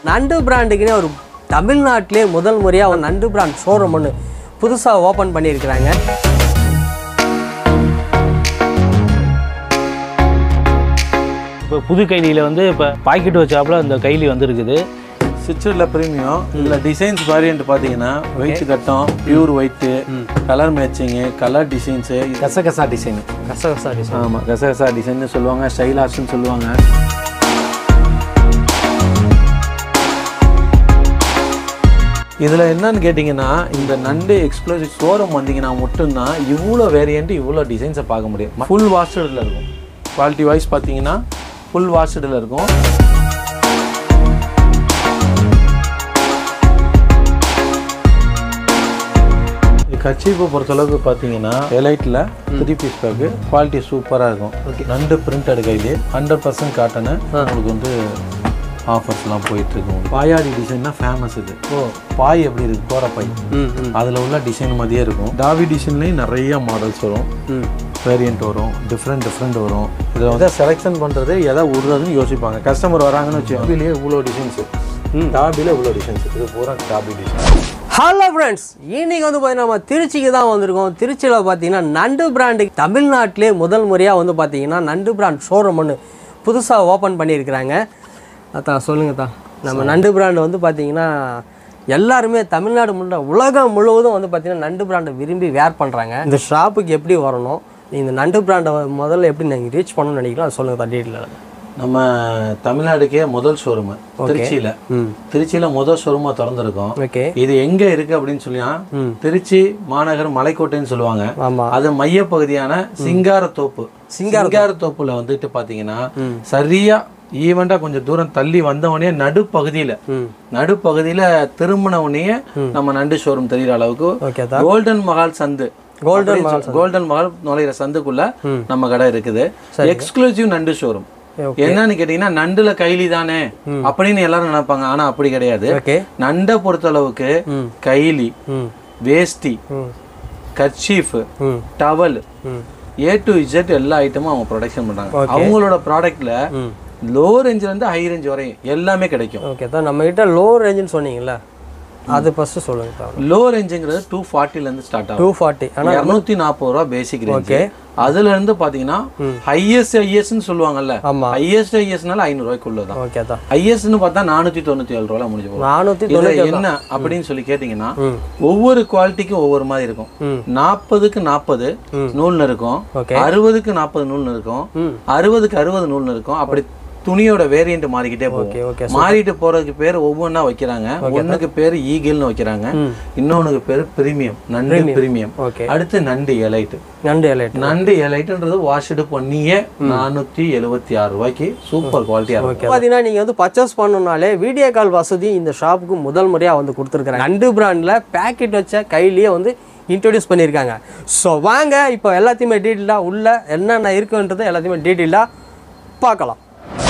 நண்டு பிராண்டுக்குன்னே ஒரு தமிழ்நாட்டிலே முதல் முறையாக ஒரு நண்டு பிராண்ட் ஷோரூம் ஒன்று புதுசாக ஓப்பன் பண்ணியிருக்கிறாங்க இப்போ புது கைலியில் வந்து இப்போ பாக்கெட் வச்சாப்புல அந்த கைலி வந்துருக்குது சிச்சரில் ப்ரீமியம் இதில் டிசைன்ஸ் வேரியன்ட் பார்த்தீங்கன்னா ஒயிட் கட்டம் pure white colour matching colour designs கசகசா டிசைனு கசகசா டிசைன் ஆமாம் கசகசா டிசைன்னு சொல்லுவாங்க ஸ்டைலாஷ்னு சொல்லுவாங்க இதில் என்னன்னு கேட்டிங்கன்னா இந்த நண்டு எக்ஸ்க்ளூசிவ் ஷோரூம் வந்தீங்கன்னா மட்டும்தான் இவ்வளோ வேரியண்ட் இவ்வளோ டிசைன்ஸை பார்க்க முடியும் ஃபுல் வாஷ்டில் இருக்கும் குவாலிட்டி வைஸ் பார்த்தீங்கன்னா ஃபுல் வாஷ்டில் இருக்கும் கச்சிப்பை பொறுத்தளவுக்கு பார்த்தீங்கன்னா எலைட்டில் த்ரீ பீஸ் பேக்கு குவாலிட்டி சூப்பராக இருக்கும் நண்டு பிரிண்டட் கையிலே ஹண்ட்ரட் பர்சன்ட் காட்டனு உங்களுக்கு வந்து ஆஃபர்ஸ்லாம் போயிட்டு இருக்கு உங்களுக்கு. பாயாடி டிசைன்னா ஃபேமஸ் இது ஓ பாய் எப்படி இருக்கு கோரப்பாய் ம் ம் அதில் உள்ள டிசைன் மாதிரியே இருக்கும் டாவி டிசைன்லேயும் நிறைய மாடல்ஸ் வரும் ம் வேரியண்ட் வரும் டிஃப்ரெண்ட் டிஃப்ரெண்ட் வரும் இதில் வந்து செலெக்ஷன் பண்ணுறது எதை விடுறதுன்னு யோசிப்பாங்க கஸ்டமர் வராங்கன்னு வச்சு டாபிலேயே இவ்வளோ டிசைன்ஸ் டாபியில் இவ்வளோ டிசைன்ஸ் இது பூரா டாபி டிசைன் ஹலோ ஃப்ரெண்ட்ஸ் இன்னைக்கு வந்து பார்த்தீங்கன்னா நம்ம திருச்சிக்கு தான் வந்திருக்கோம் திருச்சியில் பார்த்தீங்கன்னா நண்டு பிராண்டு தமிழ்நாட்டிலே முதல் முறையாக வந்து பார்த்தீங்கன்னா நண்டு பிராண்ட் ஷோரூம் ஒன்று புதுசாக ஓப்பன் பண்ணியிருக்கிறாங்க அதான் சொல்லுங்க தான் நம்ம நண்டு பிராண்டு வந்து பார்த்தீங்கன்னா எல்லாருமே தமிழ்நாடு முழுக்க உலகம் முழுவதும் வந்து பார்த்தீங்கன்னா நண்டு பிராண்டை விரும்பி வேர் பண்ணுறாங்க இந்த ஷாப்புக்கு எப்படி வரணும் இந்த நண்டு பிராண்டை முதல்ல எப்படி நீங்கள் ரீச் பண்ணணும்னு நினைக்கலாம் அதை சொல்லுங்க தான் டீட்டெயில் நம்ம தமிழ்நாடுக்கே முதல் ஷோரூமு திருச்சியில் ம் திருச்சியில் முதல் ஷோரூமாக திறந்துருக்கோம் ஓகே இது எங்க இருக்கு அப்படின்னு சொன்னா திருச்சி மாநகர் மலைக்கோட்டைன்னு சொல்லுவாங்க ஆமாம் அது மையப்பகுதியான சிங்காரத்தோப்பு சிங்காரத்தோப்புல வந்துட்டு பாத்தீங்கன்னா சரியா ஈவெண்டா கொஞ்சம் தூரம் தள்ளி வந்தவனே நடுப்பகுதியில ம் நடுப்பகுதியில திரும்பினவனே நம்ம நண்டு ஷோரூம் தெரியுற அளவுக்கு ஓகே தான் கோல்டன் மகால் சந்து கோல்டன் கோல்டன் மகால் நுழையிற சந்துக்குள்ள நம்ம கடை இருக்குது எக்ஸ்க்ளூசிவ் நண்டு ஷோரூம் ஓகே என்னன்னு கேட்டீங்கன்னா நண்டுல கைலி தானே அப்படின்னு எல்லாரும் நினைப்பாங்க ஆனா அப்படி கிடையாது ஓகே நண்டை பொறுத்தளவுக்கு ம் கைலி ம் வேஷ்டி ம் கர்ச்சீஃப் ம் டவல் ம் ஏ டு இசட் எல்லா ஐட்டமும் அவங்க ப்ரொடக்ஷன் பண்றாங்க அவங்களோட ப்ராடக்ட்ல ம் லோ ரேஞ்சில இருந்து ஹை ரேஞ்ச் வரையும் எல்லாமே கிடைக்கும் ஓகே தான் நம்மகிட்ட லோ ரேஞ்சுன்னு சொன்னீங்கல்ல அது ஃபஸ்ட்டு சொல்லுங்க தான் லோ ரேஞ்சுங்கிறது டூ ஃபார்ட்டில இருந்து ஸ்டார்ட் டூ ஆகும் ஃபார்ட்டி ஆனால் இரநூத்தி நாற்பது ரூபா பேசிக் ரேஞ்ச் Okay. அதுல இருந்து பாத்தீங்கன்னா ஹையஸ்ட் ஐஎஸ்ன்னு சொல்லுவாங்கல்ல ஆமாம் ஹையஸ்ட் ஐஎஸ்னால ஐநூறு ரூபாய்க்குள்ள தான் ஓகே தான் ஹையஸ்ட்னு பார்த்தா நானூத்தி தொண்ணூத்தி ஏழு ரூபாய் முடிஞ்சு போகும் நானூற்றி இதுல தொண்ணூற்றி என்ன அப்படின்னு சொல்லி கேட்டீங்கன்னா ம் ஒவ்வொரு குவாலிட்டிக்கும் ஒவ்வொரு மாதிரி இருக்கும் ம் நாற்பதுக்கு நாற்பது நூல்னு இருக்கும் ஓகே அறுபதுக்கு நாற்பது நூல்னு இருக்கும் ம் அறுபதுக்கு அறுபது நூல்னு இருக்கும் அப்படி துணியோட வேரியண்ட் மாறிக்கிட்டே போகும் ஓகே ஓகே மாறிட்டு போறதுக்கு பேர் ஒவ்வொன்றா வைக்கிறாங்க ஒண்ணுக்கு பேர் ஈகிள்னு வைக்கிறாங்க ம் இன்னொன்னுக்கு பேர் பிரீமியம் நண்டு பிரீமியம் ஓகே அடுத்து நண்டு எலைட் நண்டு எலைட் நண்டு எலைட்ன்றது வாஷ்டு பண்ணியே நானூத்தி எழுபத்தி ஆறு ரூபாய்க்கு சூப்பர் குவாலிட்டியா இருக்கும் பார்த்தீங்கன்னா நீங்கள் வந்து பர்ச்சேஸ் பண்ணணும்னாலே வீடியோ கால் வசதி இந்த ஷாப்புக்கு முதல் முறையாக வந்து கொடுத்துருக்குறாங்க நண்டு பிராண்டில் பேக்கெட் வச்ச கையிலேயே வந்து இன்ட்ரடியூஸ் பண்ணியிருக்காங்க ஸோ வாங்க இப்போ எல்லாத்தையுமே டீட்டெயிலாக உள்ள என்னென்ன இருக்குன்றது எல்லாத்தையுமே டீட்டெயிலாக பார்க்கலாம்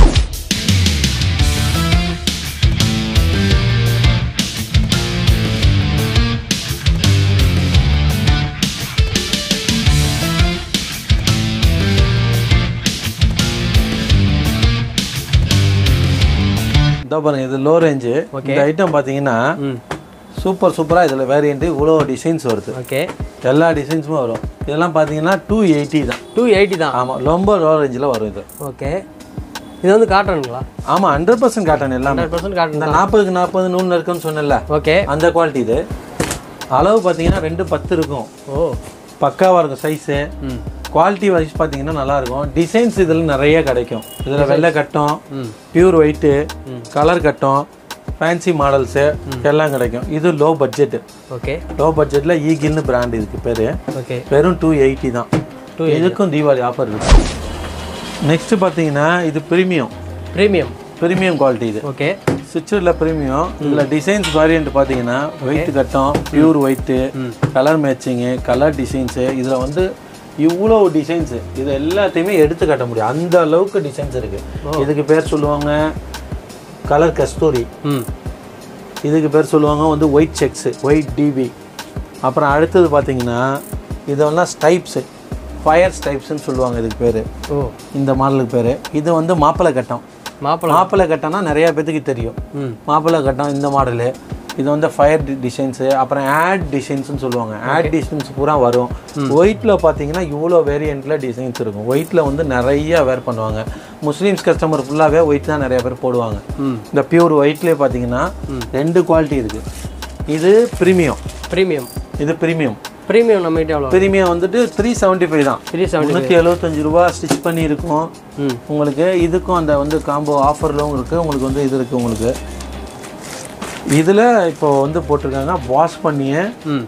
இதோ பாருங்க இது லோ ரேஞ்சு இந்த ஐட்டம் பாத்தீங்கன்னா ம் சூப்பர் சூப்பரா இதுல வேரியண்ட் இவ்வளோ டிசைன்ஸ் வருது ஓகே எல்லா டிசைன்ஸுமே வரும் இதெல்லாம் பாத்தீங்கன்னா டூ எயிட்டி தான் டூ எயிட்டி தான் ஆமா ரொம்ப லோ ரேஞ்சில் வரும் இது ஓகே இது வந்து காட்டணுங்களா ஆமா ஹண்ட்ரட் பர்சன்ட் காட்டன் எல்லாமே ஹண்ட்ரட் பர்சன்ட் காட்டன் இந்த நாற்பதுக்கு நாற்பது நூல் இருக்குன்னு சொன்னேன்ல ஓகே அந்த குவாலிட்டி இது அளவு பார்த்தீங்கன்னா ரெண்டு பத்து இருக்கும் ஓ பக்காவாக இருக்கும் சைஸு ம் குவாலிட்டி வைஸ் பார்த்தீங்கன்னா நல்லா இருக்கும் டிசைன்ஸ் இதில் நிறைய கிடைக்கும் இதில் வெள்ளை கட்டம் ம் பியூர் ஒயிட்டு கலர் கட்டம் ஃபேன்சி மாடல்ஸு எல்லாம் கிடைக்கும் இது லோ பட்ஜெட் ஓகே லோ பட்ஜெட்டில் ஈகிள்னு பிராண்ட் இதுக்கு பேர் ஓகே வெறும் டூ எயிட்டி தான் இதுக்கும் தீபாவளி ஆஃபர் இருக்கு நெக்ஸ்ட் பார்த்தீங்கன்னா இது ப்ரீமியம் ப்ரீமியம் ப்ரீமியம் குவாலிட்டி இது ஓகே சுவிட்சில் ப்ரீமியம் இதில் டிசைன்ஸ் வேரியண்ட் பார்த்தீங்கன்னா ஒயிட் கட்டம் pure white colour matching colour designs இதில் வந்து இவ்வளோ டிசைன்ஸு இது எல்லாத்தையுமே எடுத்து காட்ட முடியும் அந்த அளவுக்கு டிசைன்ஸ் இருக்குது இதுக்கு பேர் சொல்லுவாங்க கலர் கஸ்தூரி ம் இதுக்கு பேர் சொல்லுவாங்க வந்து ஒயிட் செக்ஸு ஒயிட் டிபி அப்புறம் அடுத்தது பார்த்தீங்கன்னா இதெல்லாம் ஸ்டைப்ஸு ஃபயர் ஸ்டைப்ஸ்னு சொல்லுவாங்க இதுக்கு பேர் ஓ இந்த மாடலுக்கு பேர் இது வந்து மாப்பிள்ளை கட்டம் மாப்பிள்ளை மாப்பிள்ளை கட்டம்னா நிறைய பேத்துக்கு தெரியும் ம் மாப்பிள்ளை கட்டம் இந்த மாடலு இது வந்து ஃபயர் டிசைன்ஸு அப்புறம் ஆட் டிசைன்ஸ்னு சொல்லுவாங்க ஆட் டிசைன்ஸ் பூரா வரும் ஒயிட்டில் பார்த்தீங்கன்னா இவ்வளோ வேரியண்ட்டில் டிசைன்ஸ் இருக்கும் ஒயிட்டில் வந்து நிறைய வேர் பண்ணுவாங்க முஸ்லீம்ஸ் கஸ்டமர் ஃபுல்லாகவே ஒயிட் தான் நிறைய பேர் போடுவாங்க ம் இந்த பியூர் ஒயிட்லேயே பார்த்தீங்கன்னா ரெண்டு குவாலிட்டி இருக்குது இது ப்ரீமியம் ப்ரீமியம் இது ப்ரீமியம் ப்ரீமியம் நம்மகிட்ட எவ்வளோ ப்ரீமியம் வந்துட்டு த்ரீ செவன்ட்டி ஃபைவ் தான் த்ரீ செவன்ட்டி முந்நூற்றி எழுபத்தஞ்சு ரூபா ஸ்டிச் பண்ணி இருக்கும் ம் உங்களுக்கு இதுக்கும் அந்த வந்து காம்போ ஆஃபர்லும் இருக்குது உங்களுக்கு வந்து இது இருக்குது உங்களுக்கு இதில் இப்போ வந்து போட்டிருக்காங்க வாஷ் பண்ணிய ம்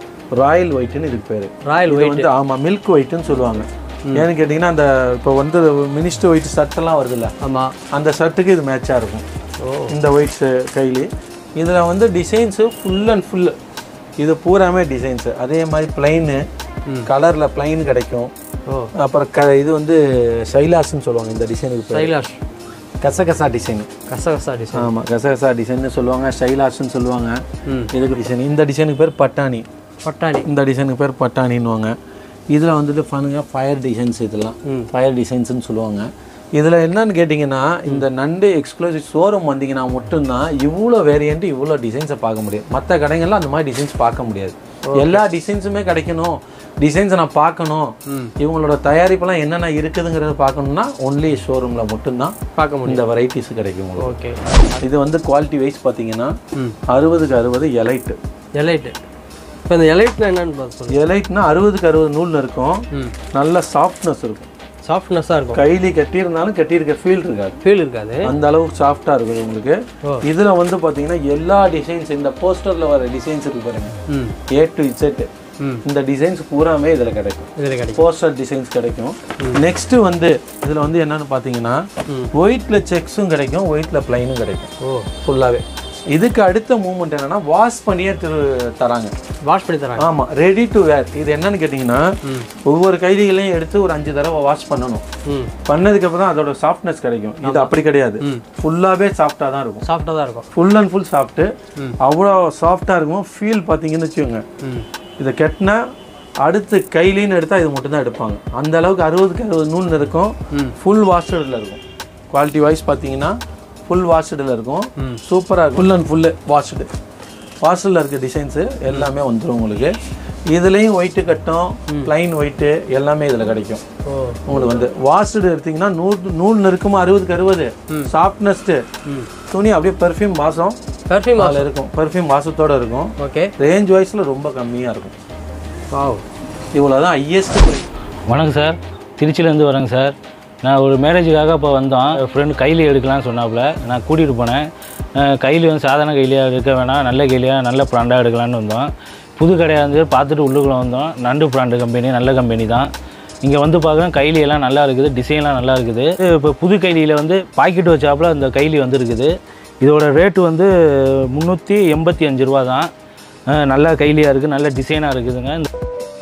ராயல் ஒயிட்னு இதுக்கு பேர் ராயல் இது வந்து ஆமாம் மில்க் ஒயிட்னு சொல்லுவாங்க ஏன்னு கேட்டிங்கன்னா அந்த இப்போ வந்து மினிஸ்டர் ஒயிட் சட்டெல்லாம் வருதுல்ல ஆமாம் அந்த ஷர்ட்டுக்கு இது மேட்சாக இருக்கும் ஓ இந்த ஒயிட்ஸு கைலி இதில் வந்து டிசைன்ஸு ஃபுல் அண்ட் ஃபுல் இது பூராமே டிசைன்ஸு அதே மாதிரி பிளைனு கலரில் பிளைன் கிடைக்கும் ஓ அப்புறம் க இது வந்து சைலாஸ்ன்னு சொல்லுவாங்க இந்த டிசைனுக்கு பேர் கைலாஷ் கசகசா டிசைன் கசகசா டிசைன் ஆமாம் கசகசா டிசைன்னு சொல்லுவாங்க ஸ்டைலாஷ்னு சொல்லுவாங்க ம் இதுக்கு டிசைன் இந்த டிசைனுக்கு பேர் பட்டாணி பட்டாணி இந்த டிசைனுக்கு பேர் பட்டாணின்னுவாங்க இதில் வந்துட்டு பண்ணுங்க ஃபயர் டிசைன்ஸ் இதெல்லாம் ஃபயர் டிசைன்ஸ்னு சொல்லுவாங்க இதில் என்னன்னு கேட்டிங்கன்னா இந்த நண்டு எக்ஸ்க்ளூசிவ் ஷோரூம் வந்தீங்கன்னா மட்டும்தான் இவ்வளோ வேரியண்ட் இவ்வளோ டிசைன்ஸை பார்க்க முடியும் மற்ற கடைகள்ல அந்த மாதிரி டிசைன்ஸ் பார்க்க முடியாது எல்லா டிசைன்ஸுமே கிடைக்கணும் டிசைன்ஸை நான் பார்க்கணும் இவங்களோட தயாரிப்பெல்லாம் என்னென்ன இருக்குதுங்கிறத பார்க்கணும்னா ஒன்லி ஷோரூமில் மட்டும்தான் பார்க்க முடியும் இந்த வெரைட்டிஸ் கிடைக்கும் உங்களுக்கு ஓகே இது வந்து குவாலிட்டி வைஸ் பார்த்தீங்கன்னா ம் அறுபதுக்கு அறுபது எலைட்டு எலைட்டு இப்போ இந்த எலைட்னா என்னன்னு பார்த்து சொல்லுங்க எலைட்னா அறுபதுக்கு அறுபது நூல் இருக்கும் ம் நல்ல சாஃப்ட்னஸ் இருக்கும் சாஃப்ட்னஸாக இருக்கும் கைலி கட்டியிருந்தாலும் கட்டியிருக்க ஃபீல் இருக்காது ஃபீல் இருக்காது அந்த அளவுக்கு சாஃப்டாக இருக்குது உங்களுக்கு ஓ. இதில் வந்து பார்த்தீங்கன்னா எல்லா டிசைன்ஸ் இந்த போஸ்டரில் வர டிசைன்ஸ் இருக்கு பாருங்க ம் ஏ டு இசட் ம் இந்த டிசைன்ஸ் பூராமே இதில் கிடைக்கும் இதில் கிடைக்கும் போஸ்டர் டிசைன்ஸ் கிடைக்கும் நெக்ஸ்ட் வந்து இதில் வந்து என்னன்னு பார்த்தீங்கன்னா ம். ஒயிட்டில் செக்ஸும் கிடைக்கும் ஒயிட்டில் பிளைனும் கிடைக்கும் ஓ ஃபுல்லாகவே இதுக்கு அடுத்த மூமெண்ட் என்னன்னா வாஷ் பண்ணியே திரு தராங்க வாஷ் பண்ணி தராங்க ஆமா ரெடி டு வேர் இது என்னன்னு கேட்டிங்கன்னா ஒவ்வொரு கைதிகளையும் எடுத்து ஒரு அஞ்சு தடவை வாஷ் பண்ணணும் ம் பண்ணதுக்கு அப்புறம் தான் அதோட சாஃப்ட்னஸ் கிடைக்கும் இது அப்படி கிடையாது ஃபுல்லாகவே சாஃப்டாக தான் இருக்கும் சாஃப்டாக தான் இருக்கும் ஃபுல் அண்ட் ஃபுல் சாஃப்ட்டு அவ்வளோ சாஃப்டாக இருக்கும் ஃபீல் பார்த்தீங்கன்னு வச்சுக்கோங்க ம் இதை கட்டினா அடுத்து கைலின்னு எடுத்தால் இது மட்டும் தான் எடுப்பாங்க அந்த அளவுக்கு அறுபதுக்கு அறுபது நூல் இருக்கும் ஃபுல் வாஷ்டில் இருக்கும் குவாலிட்டி வைஸ் பார்த்தீங்கன்னா ஃபுல் வாஷ்டில் இருக்கும் சூப்பராக இருக்கும் ஃபுல் அண்ட் ஃபுல்லு வாஷ்டு வாஷ்டில் இருக்க டிசைன்ஸு எல்லாமே வந்துடும் உங்களுக்கு இதுலேயும் ஒயிட்டு கட்டும் ப்ளைன் ஒயிட்டு எல்லாமே இதில் கிடைக்கும் ஓ உங்களுக்கு வந்து வாஷ்டு எடுத்தீங்கன்னா நூல் நூல் நெருக்கமாக அறுபதுக்கு அறுபது சாஃப்ட்னஸ்ட்டு துணி அப்படியே பெர்ஃப்யூம் வாசம் பர்ஃப்யூம் அதில் இருக்கும் பெர்ஃப்யூம் வாசத்தோட இருக்கும் ஓகே ரேஞ்ச் வைஸில் ரொம்ப கம்மியாக இருக்கும் வாவ் இவ்வளோ தான் ஹையஸ்ட் வணக்கம் சார் திருச்சியிலேருந்து வரேங்க சார் நான் ஒரு மேரேஜுக்காக இப்போ வந்தோம் ஃப்ரெண்டு கைலி எடுக்கலாம்னு சொன்னாப்புல நான் கூட்டிகிட்டு போனேன் அஹ் கைலி வந்து சாதாரண கைலியாக எடுக்க வேணாம் நல்ல கைலியாக நல்ல ப்ராண்டாக எடுக்கலான்னு வந்தோம் புது கடையாக இருந்து பார்த்துட்டு உள்ளுக்குள்ளே வந்தோம் நண்டு ப்ராண்டு கம்பெனி நல்ல கம்பெனி தான் இங்கே வந்து பார்க்குறோம் கைலி எல்லாம் நல்லா இருக்குது டிசைன்லாம் நல்லா இருக்குது இப்போ புது கைலியில் வந்து பாக்கெட் வச்சாப்புல அந்த கைலி வந்து இருக்குது இதோட ரேட்டு வந்து முந்நூற்றி எண்பத்தி அஞ்சு ரூபா தான் அஹ் நல்ல கைலியாக இருக்குது நல்ல டிசைனாக இருக்குதுங்க இந்த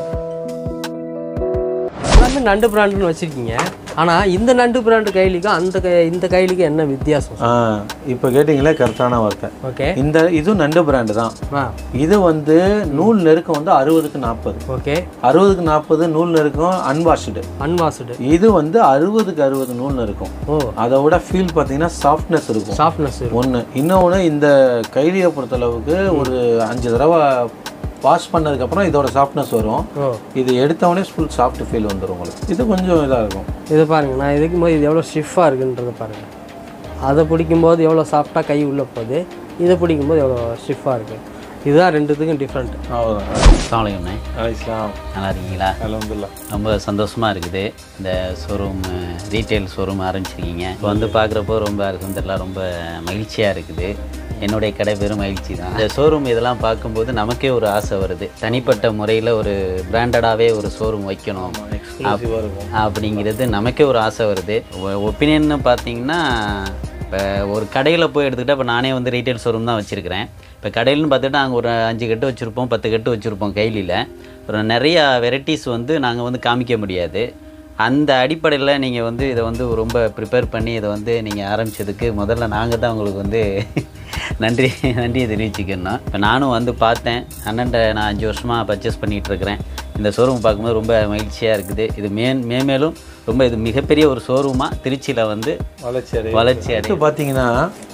எல்லாமே நண்டு பிராண்டுன்னு வச்சுருக்கீங்க ஆனால் இந்த நண்டு பிராண்டு கைலிக்கும் அந்த கை இந்த கைலிக்கும் என்ன வித்தியாசம் ஆ இப்போ கேட்டிங்களே கரெக்டான வார்த்தை ஓகே இந்த இது நண்டு பிராண்டு தான் ஆ இது வந்து நூல் நெருக்கம் வந்து அறுபதுக்கு நாற்பது ஓகே அறுபதுக்கு நாற்பது நூல் நெருக்கம் அன்வாஷ்டு அன்வாஷ்டு இது வந்து அறுபதுக்கு அறுபது நூல் நெருக்கம் ஓ அதை விட ஃபீல் பார்த்தீங்கன்னா சாஃப்ட்னஸ் இருக்கும் சாஃப்ட்னஸ் ஒன்று இன்னொன்று இந்த கைலியை பொறுத்தளவுக்கு ஒரு அஞ்சு தடவை வாஷ் பண்ணதுக்கப்புறம் இதோட சாஃப்ட்னஸ் வரும் ஓ இது எடுத்தவொடனே ஃபுல் சாஃப்ட் ஃபீல் வந்துடும் உங்களுக்கு இது கொஞ்சம் இதாக இருக்கும் இது பாருங்க நான் இதுக்கும் போது இது எவ்வளோ ஸ்டிஃபாக இருக்குன்றத பாருங்க அதை பிடிக்கும்போது எவ்வளோ சாஃப்டாக கை உள்ளே போகுது இதை பிடிக்கும்போது எவ்வளோ ஸ்டிஃபாக இருக்குது இதுதான் ரெண்டுத்துக்கும் டிஃப்ரெண்ட் அவ்வளோதான் அஸ்ஸலாமு இஸ்லாம் நல்லா இருக்கீங்களா அலமதுல்லா ரொம்ப சந்தோஷமாக இருக்குது இந்த ஷோரூம் ரீட்டைல் ஷோரூம் ஆரம்பிச்சிருக்கீங்க இப்போ வந்து பார்க்குறப்போ ரொம்ப அலமதுல்லா ரொம்ப மகிழ்ச்சியாக இருக்குது என்னுடைய கடை பெரும் மகிழ்ச்சி தான் இந்த ஷோரூம் இதெல்லாம் பார்க்கும்போது நமக்கே ஒரு ஆசை வருது தனிப்பட்ட முறையில் ஒரு பிராண்டடாகவே ஒரு ஷோரூம் வைக்கணும் எக்ஸ்க்ளூசிவாக இருக்கும் அப்படிங்கிறது நமக்கே ஒரு ஆசை வருது ஒப்பீனியன்னு பார்த்தீங்கன்னா இப்போ ஒரு கடையில் போய் எடுத்துக்கிட்டால் இப்போ நானே வந்து ரீட்டைல் ஷோரூம் தான் வச்சுருக்கிறேன் இப்போ கடையில்னு பார்த்துட்டா அங்கே ஒரு அஞ்சு கட்டு வச்சுருப்போம் பத்து கட்டு வச்சுருப்போம் கைலியில் ஒரு நிறையா வெரைட்டிஸ் வந்து நாங்கள் வந்து காமிக்க முடியாது அந்த அடிப்படையில் நீங்கள் வந்து இதை வந்து ரொம்ப ப்ரிப்பேர் பண்ணி இதை வந்து நீங்கள் ஆரம்பித்ததுக்கு முதல்ல நாங்கள் தான் உங்களுக்கு வந்து நன்றி நன்றியை தெரிவிச்சுக்கணும் இப்போ நானும் வந்து பார்த்தேன் அண்ணன்ட்ட நான் அஞ்சு வருஷமாக பர்ச்சேஸ் பண்ணிகிட்டு இருக்கிறேன் இந்த ஷோரூம் பார்க்கும்போது ரொம்ப மகிழ்ச்சியாக இருக்குது இது மே மேமேலும் ரொம்ப இது மிகப்பெரிய ஒரு ஷோரூமாக திருச்சியில் வந்து வளர்ச்சி அடை வளர்ச்சி அடை அடுத்து பார்த்தீங்கன்னா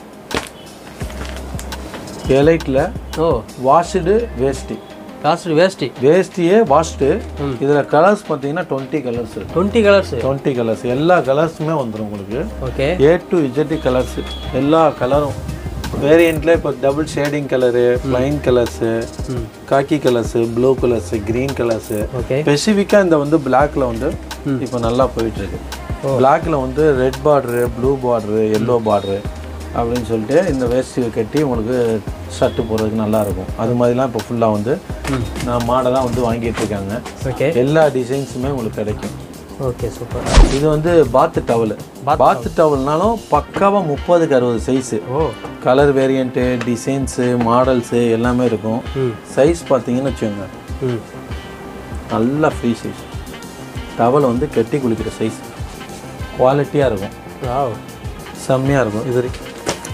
எலைட்டில் ஓ வாஷ்டு வேஷ்டி காஸ்ட் வேஸ்ட்டி வேஷ்டியே வாஷ்டு இதில் கலர்ஸ் பார்த்தீங்கன்னா டுவெண்ட்டி கலர்ஸ் இருக்கு டுவெண்ட்டி கலர்ஸ் டுவெண்ட்டி கலர்ஸ் எல்லா கலர்ஸுமே வந்துடும் உங்களுக்கு okay A to Z colours எல்லா கலரும் வேரியண்ட்ல இப்போ double shading colour plain colours khaki colours blue colours green colours okay ஸ்பெசிஃபிக்காக இந்த வந்து பிளாக்ல வந்து இப்போ நல்லா போயிட்டு இருக்கு பிளாக்ல வந்து red border blue border yellow border அப்படின்னு சொல்லிட்டு இந்த வேஷ்டி கட்டி உங்களுக்கு ஷர்ட்டு போடுறதுக்கு நல்லா இருக்கும் அது மாதிரிலாம் இப்போ ஃபுல்லாக வந்து நான் மாடலாக வந்து வாங்கிட்டு இருக்காங்க ஓகே எல்லா டிசைன்ஸுமே உங்களுக்கு கிடைக்கும் ஓகே சூப்பர் இது வந்து பாத்து டவல் பாத்து டவல்னாலும் பக்காவாக முப்பதுக்கு அறுபது சைஸு ஓ கலர் வேரியண்ட்டு டிசைன்ஸு மாடல்ஸு எல்லாமே இருக்கும் சைஸ் பார்த்தீங்கன்னு வச்சுக்கோங்க ம் நல்லா ஃப்ரீ சைஸ் டவல் வந்து கெட்டி குளிக்கிற சைஸ் குவாலிட்டியாக இருக்கும் வாவ் செம்மையாக இருக்கும் இது வரைக்கும்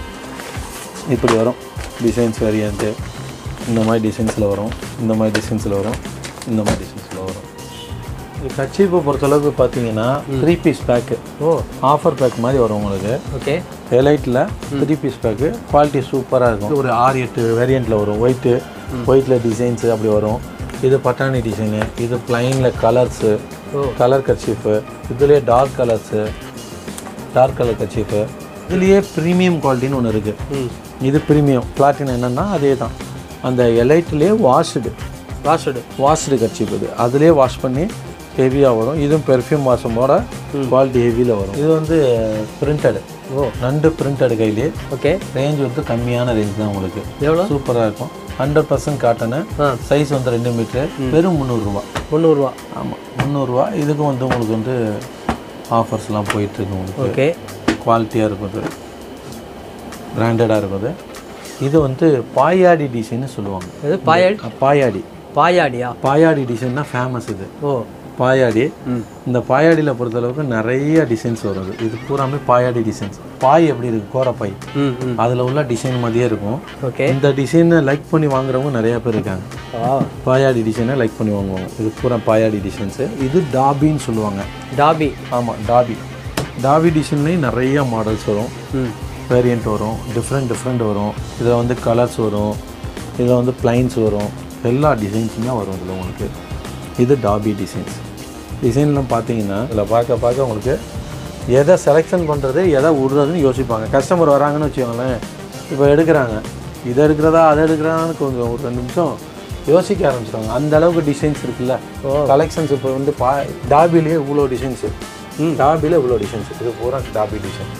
இப்படி வரும் டிசைன்ஸ் வேரியண்ட்டு இந்த மாதிரி டிசைன்ஸில் வரும் இந்த மாதிரி டிசைன்ஸில் வரும் இந்த மாதிரி டிசைன்ஸில் வரும் இது கட்சிப்பை பொறுத்தளவுக்கு பார்த்தீங்கன்னா த்ரீ பீஸ் பேக்கு ஓ ஆஃபர் பேக் மாதிரி வரும் உங்களுக்கு ஓகே எலைட்டில் த்ரீ பீஸ் பேக்கு குவாலிட்டி சூப்பராக இருக்கும் ஒரு ஆறு எட்டு வேரியண்ட்டில் வரும் ஒயிட்டு ஒயிட்டில் டிசைன்ஸு அப்படி வரும் இது பட்டாணி டிசைனு இது பிளைனில் கலர்ஸு கலர் கர்ச்சீஃபு இதுலேயே dark colours dark colour kerchief இதுலேயே ப்ரீமியம் குவாலிட்டின்னு ஒன்று இருக்குது இது ப்ரீமியம் பிளாட்டினம் என்னென்னா அதே தான் அந்த எலைட்லேயே வாஷ்டு வாஷ்டு வாஷ்டு கர்ச்சீஃப் இது அதுலேயே வாஷ் பண்ணி ஹெவியாக வரும் இதுவும் பெர்ஃப்யூம் வாஷமோட குவாலிட்டி ஹெவியில் வரும் இது வந்து பிரிண்டடு ஓ நண்டு பிரிண்டடு கையிலே ஓகே ரேஞ்ச் வந்து கம்மியான ரேஞ்ச் தான் உங்களுக்கு எவ்வளோ சூப்பராக இருக்கும் ஹண்ட்ரட் பர்சன்ட் காட்டனு ஆ. சைஸ் வந்து ரெண்டு மீட்ரு வெறும் முந்நூறுரூவா முந்நூறுரூவா ஆமாம் முந்நூறுரூவா இதுக்கும் வந்து உங்களுக்கு வந்து ஆஃபர்ஸ்லாம் போயிட்டுருக்கு உங்களுக்கு ஓகே குவாலிட்டியாக இருக்குது பிராண்டடாக இருக்குது இது வந்து பாயாடி டிசைன்னு சொல்லுவாங்க இது பாயாடி அஹ் பாயாடி பாயாடியா பாயாடி டிசைன்னா ஃபேமஸ் இது ஓ பாயாடி இந்த பாயாடியில் பொறுத்தளவுக்கு நிறைய டிசைன்ஸ் வருது இது பூராமே பாயாடி டிசைன்ஸ் பாய் எப்படி இருக்கு கோரப்பாய் ம் ம் அதில் உள்ள டிசைன் மாதிரியே இருக்கும் ஓகே இந்த டிசைனை லைக் பண்ணி வாங்குறவங்க நிறைய பேர் இருக்காங்க ஆ பாயாடி டிசைனை லைக் பண்ணி வாங்குவாங்க இது பூரா பாயாடி டிசைன்ஸு இது டாபின்னு சொல்லுவாங்க டாபி ஆமாம் டாபி டாபி டிசைன்லேயும் நிறைய மாடல்ஸ் வரும் ம் வேரியண்ட் வரும் டிஃப்ரெண்ட் டிஃப்ரெண்ட் வரும் இதில் வந்து கலர்ஸ் வரும் இதில் வந்து பிளைன்ஸ் வரும் எல்லா டிசைன்ஸுமே வரும் இதில் உங்களுக்கு இது டாபி டிசைன்ஸ் டிசைன்லாம் பார்த்தீங்கன்னா இதில் பார்க்க பார்க்க உங்களுக்கு எதை செலெக்ஷன் பண்ணுறது எதை விடுறதுன்னு யோசிப்பாங்க கஸ்டமர் வராங்கன்னு வச்சுக்கோங்களேன் இப்போ எடுக்கிறாங்க இதை எடுக்கிறதா அதை எடுக்கிறான்னு கொஞ்சம் ஒரு ரெண்டு நிமிஷம் யோசிக்க ஆரம்பிச்சிடுவாங்க அந்த அளவுக்கு டிசைன்ஸ் இருக்குல்ல கலெக்ஷன்ஸ் இப்போ வந்து பா டாபிலேயே இவ்வளோ டிசைன்ஸு டாபியில் இவ்வளோ டிசைன்ஸ் இது பூரா டாபி டிசைன்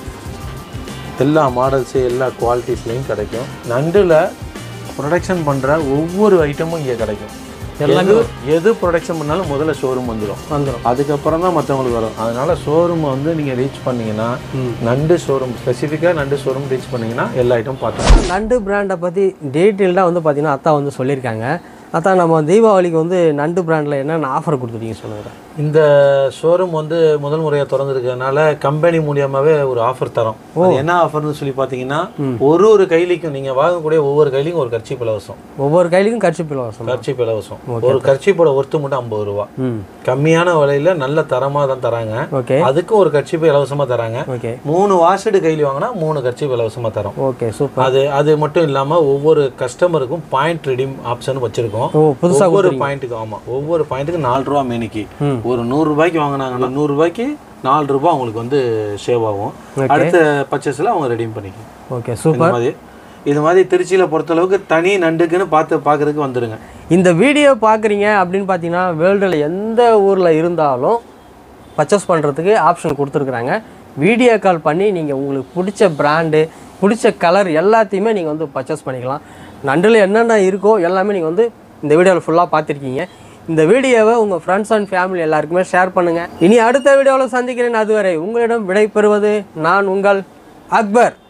எல்லா மாடல்ஸு எல்லா குவாலிட்டிஸ்லையும் கிடைக்கும் நண்டில் ப்ரொடக்ஷன் பண்ணுற ஒவ்வொரு ஐட்டமும் இங்கே கிடைக்கும் எல்லாமே எது ப்ரொடக்ஷன் பண்ணாலும் முதல்ல ஷோரூம் வந்துடும் வந்துடும் அதுக்கப்புறம் தான் மற்றவங்களுக்கு வரும் அதனால ஷோரூம் வந்து நீங்கள் ரீச் பண்ணீங்கன்னா நண்டு ஷோரூம் ஸ்பெசிஃபிக்காக நண்டு ஷோரூம் ரீச் பண்ணீங்கன்னா எல்லா ஐட்டம் பார்த்துக்கலாம் நண்டு பிராண்டை பற்றி டீட்டெயில்டாக வந்து பார்த்தீங்கன்னா அத்தா வந்து சொல்லியிருக்காங்க அத்தா நம்ம தீபாவளிக்கு வந்து நண்டு பிராண்டில் என்னென்ன ஆஃபர் கொடுத்துருக்கீங்க சொல்லுங்கள் இந்த ஷோரூம் வந்து முதல் முறையாக திறந்துருக்கனால கம்பெனி மூலியமாகவே ஒரு ஆஃபர் தரோம் அது என்ன ஆஃபர்னு சொல்லி பார்த்தீங்கன்னா ஒரு ஒரு கைலிக்கும் நீங்கள் வாங்கக்கூடிய ஒவ்வொரு கைலிக்கும் ஒரு கர்ச்சி இலவசம் ஒவ்வொரு கையிலையும் கட்சி இலவசம் கர்ச்சி இலவசம் ஒரு கர்ச்சிப்போட ஒர்த்து மட்டும் ஐம்பது ரூபா ம் கம்மியான விலையில நல்ல தரமாக தான் தராங்க ஓகே அதுக்கும் ஒரு கர்ச்சிப்பு இலவசமாக தராங்க ஓகே மூணு வாஷடு கைலி வாங்கினா மூணு கர்ச்சிப்பு இலவசமாக தரோம் ஓகே சூப்பர் அது அது மட்டும் இல்லாமல் ஒவ்வொரு கஸ்டமருக்கும் பாயிண்ட் ரிடீம் ஆப்ஷன் வச்சிருக்கோம் ஓ புதுசாக ஒவ்வொரு பாயிண்ட்டுக்கும் ஆமாம் ஒவ்வொரு பாயிண்ட்டுக்கு நாலு ரூபா மேனிக்கு ஒரு நூறு ரூபாய்க்கு வாங்கினாங்கன்னா நூறு ரூபாய்க்கு நாலு ரூபாய் அவங்களுக்கு வந்து சேவ் ஆகும் அடுத்த பர்ச்சேஸில் அவங்க ரெடீம் பண்ணிக்கலாம் ஓகே இந்த சூப்பர் மாதிரி இது மாதிரி திருச்சியில் பொறுத்தளவுக்கு தனி நண்டுக்குன்னு பார்த்து பார்க்கறதுக்கு வந்துருங்க இந்த வீடியோ பார்க்குறீங்க அப்படின்னு பார்த்தீங்கன்னா வேர்ல்டில் எந்த ஊரில் இருந்தாலும் பர்ச்சேஸ் பண்ணுறதுக்கு ஆப்ஷன் கொடுத்துருக்குறாங்க வீடியோ கால் பண்ணி நீங்கள் உங்களுக்கு பிடிச்ச பிராண்டு பிடிச்ச கலர் எல்லாத்தையுமே நீங்கள் வந்து பர்ச்சேஸ் பண்ணிக்கலாம் நண்டில் என்னென்ன இருக்கோ எல்லாமே நீங்கள் வந்து இந்த வீடியோவில் ஃபுல்லாக பார்த்துருக்கீங்க இந்த வீடியோவை உங்கள் ஃப்ரெண்ட்ஸ் அண்ட் ஃபேமிலி எல்லாருக்குமே ஷேர் பண்ணுங்கள் இனி அடுத்த வீடியோவில் சந்திக்கிறேன் அதுவரை உங்களிடம் விடை பெறுவது நான் உங்கள் அக்பர்